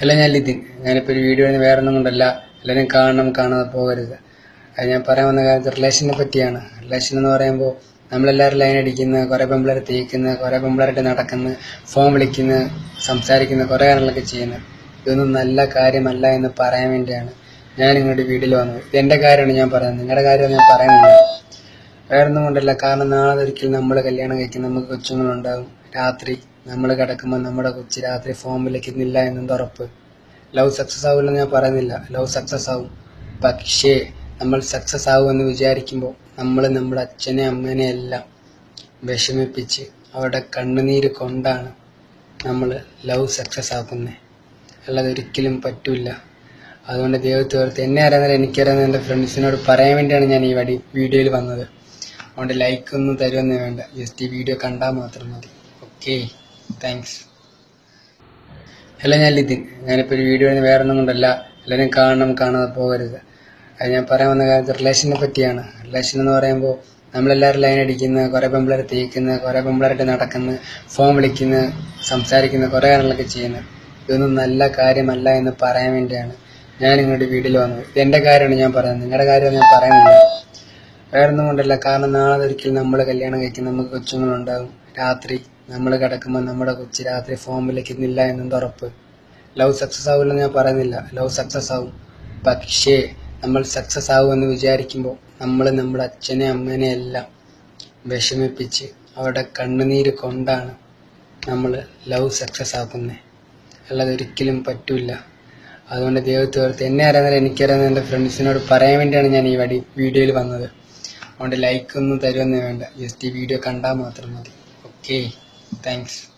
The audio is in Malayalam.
ഹലോ ഞാൻ ലിതിൻ ഞാനിപ്പോൾ ഒരു വീഡിയോ വേറെ ഒന്നും കൊണ്ടല്ല എല്ലാവരും കാണണം കാണാതെ പോകരുത് അത് ഞാൻ പറയാൻ വന്ന കാര്യം റിലേഷനെ പറ്റിയാണ് റിലേഷൻ എന്ന് പറയുമ്പോൾ നമ്മളെല്ലാവരും ലൈൻ അടിക്കുന്ന കുറേ പെമ്പിളരെ തേക്കുന്ന കുറേ പെമ്പിളരായിട്ട് നടക്കുന്ന ഫോൺ വിളിക്കുന്ന സംസാരിക്കുന്ന കുറേ കാര്യങ്ങളൊക്കെ ചെയ്യുന്നത് ഇതൊന്നും നല്ല കാര്യമല്ല എന്ന് പറയാൻ വേണ്ടിയാണ് ഞാൻ നിങ്ങളുടെ വീട്ടിൽ വന്നത് ഇത് എൻ്റെ കാര്യമാണ് ഞാൻ പറയുന്നത് നിങ്ങളുടെ കാര്യം ഞാൻ പറയുന്നില്ല വേറൊന്നും കൊണ്ടല്ല കാരണം നാളെ ഒരിക്കലും നമ്മൾ കല്യാണം കഴിക്കും നമുക്ക് കൊച്ചുങ്ങളുണ്ടാകും രാത്രി നമ്മൾ കിടക്കുമ്പോൾ നമ്മുടെ കൊച്ചു രാത്രി ഫോം വിളിക്കുന്നില്ല എന്നെന്ത് ഉറപ്പ് ലവ് സക്സസ് ആവില്ലെന്ന് ഞാൻ പറയുന്നില്ല ലവ് സക്സസ് ആവും പക്ഷേ നമ്മൾ സക്സസ് ആവുമെന്ന് വിചാരിക്കുമ്പോൾ നമ്മൾ നമ്മുടെ അച്ഛനെ അമ്മേനെ എല്ലാം വിഷമിപ്പിച്ച് അവരുടെ കണ്ണുനീര് കൊണ്ടാണ് നമ്മൾ ലവ് സക്സസ് ആക്കുന്നത് അല്ലാതെ ഒരിക്കലും പറ്റൂല അതുകൊണ്ട് ദൈവത്തെ ഓർത്ത് എന്നെ അറിയാവുന്ന എനിക്കറിയാവുന്ന എൻ്റെ ഫ്രണ്ട്സിനോട് പറയാൻ വേണ്ടിയാണ് ഞാൻ ഈ വടി വീഡിയോയിൽ വന്നത് അതുകൊണ്ട് ലൈക്ക് ഒന്നും തരുമെന്ന് വേണ്ട ജസ്റ്റ് ഈ വീഡിയോ കണ്ടാൽ മാത്രം മതി ഓക്കെ താങ്ക്സ് ഹലോ ഞാൻ ലിതിൻ ഞാനിപ്പോൾ ഒരു വീഡിയോ വേറെ ഒന്നും കൊണ്ടല്ല എല്ലാവരും കാണണം കാണാതെ പോകരുത് അത് ഞാൻ പറയാൻ വന്ന കാര്യം റിലേഷനെ പറ്റിയാണ് റിലേഷൻ എന്ന് പറയുമ്പോൾ നമ്മളെല്ലാവരും ലൈൻ അടിക്കുന്ന കുറേ പെമ്പിളരെ തേക്കുന്ന കുറേ പെമ്പിളരായിട്ട് നടക്കുന്ന ഫോൺ വിളിക്കുന്ന സംസാരിക്കുന്ന കുറേ കാര്യങ്ങളൊക്കെ ചെയ്യുന്നത് ഇതൊന്നും നല്ല കാര്യമല്ല എന്ന് പറയാൻ വേണ്ടിയാണ് ഞാൻ നിങ്ങളുടെ വീട്ടിൽ വന്നത് ഇത് എൻ്റെ കാര്യമാണ് ഞാൻ പറയുന്നത് നിങ്ങളുടെ കാര്യം ഞാൻ പറയുന്നില്ല വേറൊന്നും കൊണ്ടല്ല കാരണം നാളെ ഒരിക്കലും നമ്മൾ കല്യാണം കഴിക്കും നമുക്ക് കൊച്ചുങ്ങളുണ്ടാകും രാത്രി നമ്മൾ കിടക്കുമ്പോൾ നമ്മുടെ കൊച്ചു രാത്രി ഫോൺ വിളിക്കുന്നില്ല എന്നെന്ത് ഉറപ്പ് ലവ് സക്സസ് ആവില്ലെന്ന് ഞാൻ പറയുന്നില്ല ലവ് സക്സസ് ആവും പക്ഷേ നമ്മൾ സക്സസ് ആവുമെന്ന് വിചാരിക്കുമ്പോൾ നമ്മൾ നമ്മുടെ അച്ഛനെ അമ്മേനെ എല്ലാം വിഷമിപ്പിച്ച് അവരുടെ കണ്ണുനീര് കൊണ്ടാണ് നമ്മൾ ലവ് സക്സസ് ആക്കുന്നത് അല്ലാതെ ഒരിക്കലും പറ്റൂല അതുകൊണ്ട് ദൈവത്തെ ഓർത്ത് എന്നെ അറിയാവുന്ന എനിക്കറിയാവുന്ന എൻ്റെ ഫ്രണ്ട്സിനോട് പറയാൻ വേണ്ടിയാണ് ഞാൻ ഈ വടി വീഡിയോയിൽ വന്നത് അതുകൊണ്ട് ലൈക്ക് ഒന്നും തരുമെന്ന് വേണ്ട ജസ്റ്റ് ഈ വീഡിയോ കണ്ടാൽ മാത്രം മതി ഓക്കെ താങ്ക്സ്